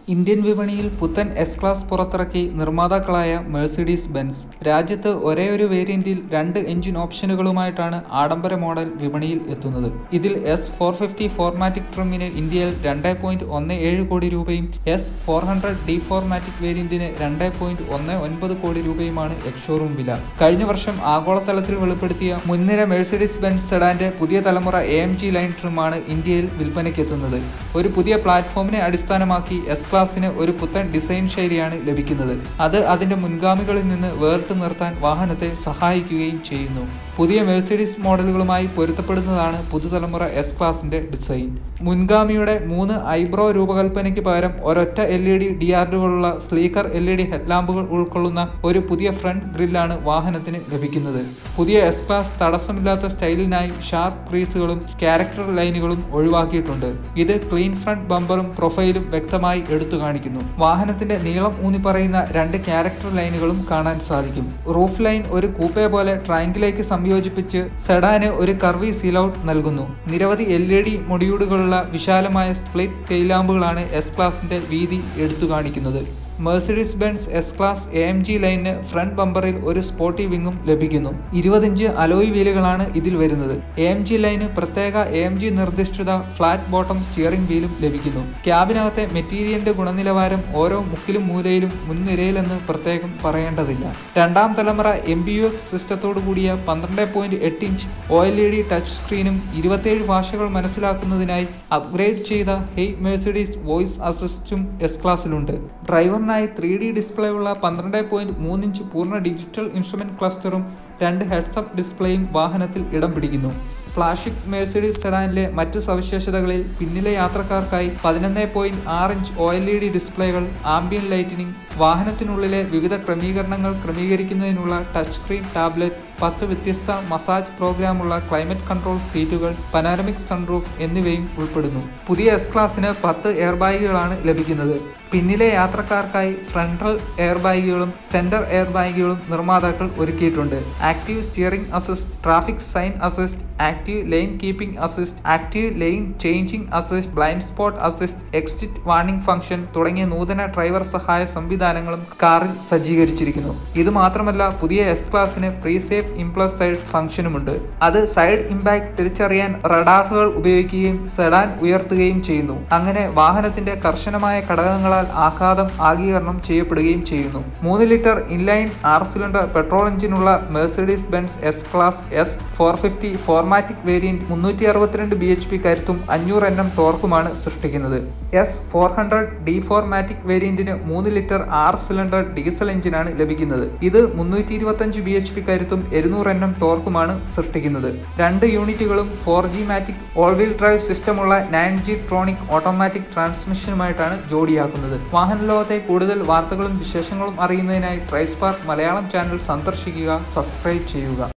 Indian വിപണിയിൽ പുത്തൻ S class പുറത്തിറക്കി നിർമ്മാതാക്കളായ മെഴ്സിഡീസ് ബെൻസ് രാജ്യത്ത് ഒരേയൊരു വേരിയന്റിൽ രണ്ട് എഞ്ചിൻ ഓപ്ഷനുകളുമായിട്ടാണ് ആഡംബര മോഡൽ വിപണിയിൽ എത്തുന്നത് ഇതിൽ എസ് ഫോർ ഫിഫ്റ്റി ഫോർമാറ്റിക് ട്രിമിന് ഇന്ത്യയിൽ രണ്ട് പോയിന്റ് ഒന്ന് ഏഴ് കോടി രൂപയും എസ് ഫോർ ഹൺഡ്രഡ് ഡി ഫോർമാറ്റിക് വേരിയന്റിന് രണ്ട് പോയിന്റ് ഒന്ന് ഒൻപത് കോടി രൂപയുമാണ് എക്സ്ഷോറൂം വില കഴിഞ്ഞ വർഷം ആഗോളതലത്തിൽ വെളിപ്പെടുത്തിയ മുൻനിര മെഴ്സിഡീസ് ബെൻസ് സെഡാന്റെ പുതിയ തലമുറ എ എം ജി ലൈൻ ട്രിമാണ് ഇന്ത്യയിൽ വിൽപ്പനയ്ക്കെത്തുന്നത് ഒരു പുതിയ പ്ലാറ്റ്ഫോമിനെ അടിസ്ഥാനമാക്കി എസ് ക്ലാസിന് ഒരു പുത്തൻ ഡിസൈൻ ശൈലിയാണ് ലഭിക്കുന്നത് അത് അതിന്റെ മുൻഗാമികളിൽ നിന്ന് വേറിട്ട് നിർത്താൻ വാഹനത്തെ സഹായിക്കുകയും ചെയ്യുന്നു പുതിയ മെഴ്സിഡീസ് മോഡലുകളുമായി പൊരുത്തപ്പെടുന്നതാണ് പുതുതലമുറ എസ് ക്ലാസിന്റെ ഡിസൈൻ മുൻഗാമിയുടെ മൂന്ന് ഐബ്രോ രൂപകൽപ്പനയ്ക്ക് പകരം ഒരൊറ്റ എൽ ഇ ഡി ഡി ആറുകളുള്ള സ്ലീക്കർ എൽ ഇ ഡി ഹെഡ്ലാമ്പുകൾ ഉൾക്കൊള്ളുന്ന ഒരു പുതിയ ഫ്രണ്ട് ഗ്രില്ലാണ് വാഹനത്തിന് ലഭിക്കുന്നത് പുതിയ എസ് ക്ലാസ് തടസ്സമില്ലാത്ത സ്റ്റൈലിനായി ഷാർപ്പ് ക്രീസുകളും ക്യാരക്ടർ ലൈനുകളും ഒഴിവാക്കിയിട്ടുണ്ട് ഇത് ക്ലീൻ ഫ്രണ്ട് ബമ്പറും പ്രൊഫൈലും വ്യക്തമായി എടുത്തു കാണിക്കുന്നു വാഹനത്തിന്റെ നീളം ഊന്നി പറയുന്ന രണ്ട് ക്യാരക്ടർ ലൈനുകളും കാണാൻ സാധിക്കും റൂഫ് ലൈൻ ഒരു കൂപ്പെ പോലെ ട്രയാങ്കിലേക്ക് സംയോജിപ്പിച്ച് സെഡാന് ഒരു കർവി സീലൗട്ട് നൽകുന്നു നിരവധി എൽ ഇ ഡി മൊഡ്യൂളുകളുള്ള വിശാലമായ സ്പ്ലിറ്റ് ടെയിലാമ്പുകളാണ് എസ് ക്ലാസിന്റെ വീതി എടുത്തു കാണിക്കുന്നത് Mercedes Benz S class A M G ലൈനിന് ഫ്രണ്ട് ബമ്പറിൽ ഒരു സ്പോർട്ടി വിങ്ങും ലഭിക്കുന്നു ഇരുപതിഞ്ച് അലോയ് വീലുകളാണ് ഇതിൽ വരുന്നത് എ എം ജി ലൈന് പ്രത്യേക എ എം ജി നിർദ്ദിഷ്ട ഫ്ലാറ്റ് ബോട്ടം സ്റ്റിയറിംഗ് വീലും ലഭിക്കുന്നു ക്യാബിനകത്തെ മെറ്റീരിയലിന്റെ ഗുണനിലവാരം ഓരോ മുക്കിലും മൂലയിലും മുൻനിരയിലെന്ന് പ്രത്യേകം പറയേണ്ടതില്ല രണ്ടാം തലമുറ എം ബി യു എക്സ് സിസ്റ്റത്തോടു കൂടിയ പന്ത്രണ്ട് പോയിന്റ് എട്ട് inch O L E D touch സ്ക്രീനും ഇരുപത്തേഴ് ഭാഷകൾ മനസ്സിലാക്കുന്നതിനായി അപ്ഗ്രേഡ് ചെയ്ത ഹെയ് മെഴ്സിഡീസ് വോയിസ് അസിസ്റ്റും എസ് ക്ലാസ്സിലുണ്ട് ഡ്രൈവറിനായി ത്രീ ഡി ഡിസ്പ്ലേ ഉള്ള പന്ത്രണ്ട് പോയിന്റ് മൂന്ന് ഇഞ്ച് പൂർണ്ണ ഡിജിറ്റൽ ഇൻസ്ട്രുമെന്റ് ക്ലസ്റ്ററും രണ്ട് ഹെഡ്സപ്പ് ഡിസ്പ്ലേയും വാഹനത്തിൽ ഇടം പിടിക്കുന്നു ഫ്ലാഷിക് മേഴ്സിഡീസ് സെഡാനിലെ മറ്റു സവിശേഷതകളിൽ പിന്നിലെ യാത്രക്കാർക്കായി പതിനൊന്ന് പോയിന്റ് ആറ് inch O L E D ഡിസ്പ്ലേകൾ ആംബിയൻ ലൈറ്റിനിങ് വാഹനത്തിനുള്ളിലെ വിവിധ ക്രമീകരണങ്ങൾ ക്രമീകരിക്കുന്നതിനുള്ള ടച്ച് സ്ക്രീൻ ടാബ്ലറ്റ് പത്ത് വ്യത്യസ്ത മസാജ് പ്രോഗ്രാമുള്ള ക്ലൈമറ്റ് കൺട്രോൾ സീറ്റുകൾ പനാരമിക് സൺറൂഫ് എന്നിവയും ഉൾപ്പെടുന്നു പുതിയ എസ് ക്ലാസ്സിന് പത്ത് എയർ ബാഗുകളാണ് ലഭിക്കുന്നത് പിന്നിലെ യാത്രക്കാർക്കായി ഫ്രണ്ടൽ എയർ ബാഗുകളും സെന്റർ എയർ ബാഗുകളും നിർമ്മാതാക്കൾ ഒരുക്കിയിട്ടുണ്ട് active steering assist traffic sign assist active lane keeping assist active lane changing assist blind spot assist exit warning function തുടങ്ങിയ നൂതന ഡ്രൈവർ സഹായ സംവിധാനങ്ങളും കാറിൽ സജ്ജീകരിച്ചിരിക്കുന്നു ഇത് മാത്രമല്ല പുതിയ എസ് ക്ലാസ്സിന് പ്രീ സേഫ് ഇംപ്ലസ് സൈഡ് ഫംഗ്ഷനുമുണ്ട് അത് സൈഡ് ഇമ്പാക്ട് തിരിച്ചറിയാൻ റഡാറുകൾ ഉപയോഗിക്കുകയും സെഡാൻ ഉയർത്തുകയും ചെയ്യുന്നു അങ്ങനെ വാഹനത്തിന്റെ കർശനമായ ഘടകങ്ങളാൽ ആഘാതം ആഗീകരണം ചെയ്യപ്പെടുകയും ചെയ്യുന്നു മൂന്ന് ലിറ്റർ ഇൻലൈൻ ആറ് cylinder petrol എഞ്ചിനുള്ള Mercedes Benz S class S four fifty ഫോർമാറ്റിക് variant മുന്നൂറ്റി അറുപത്തിരണ്ട് ബി എച്ച് പി കരുത്തും അഞ്ഞൂറ് എൻ എം ടോർക്കുമാണ് സൃഷ്ടിക്കുന്നത് എസ് ഫോർ ഹൺഡ്രഡ് ഡി ഫോർമാറ്റിക് വേരിയന്റിന് മൂന്ന് ലിറ്റർ ആറ് സിലിണ്ടർ ഡീസൽ എഞ്ചിനാണ് ലഭിക്കുന്നത് ഇത് മുന്നൂറ്റി ഇരുപത്തഞ്ച് ബി എച്ച് പി കരുത്തും എഴുന്നൂറ് എൻ എം ടോർക്കുമാണ് സൃഷ്ടിക്കുന്നത് രണ്ട് യൂണിറ്റുകളും four G Matic all wheel drive സിസ്റ്റമുള്ള nine G Tronic automatic ട്രാൻസ്മിഷനുമായിട്ടാണ് ജോഡിയാക്കുന്നത് വാഹന ലോകത്തെ കൂടുതൽ വാർത്തകളും വിശേഷങ്ങളും അറിയുന്നതിനായി ട്രൈസ്പാർക്ക് മലയാളം ചാനൽ സന്ദർശിക്കുക സബ്സ്ക്രൈബ് ചെയ്യുക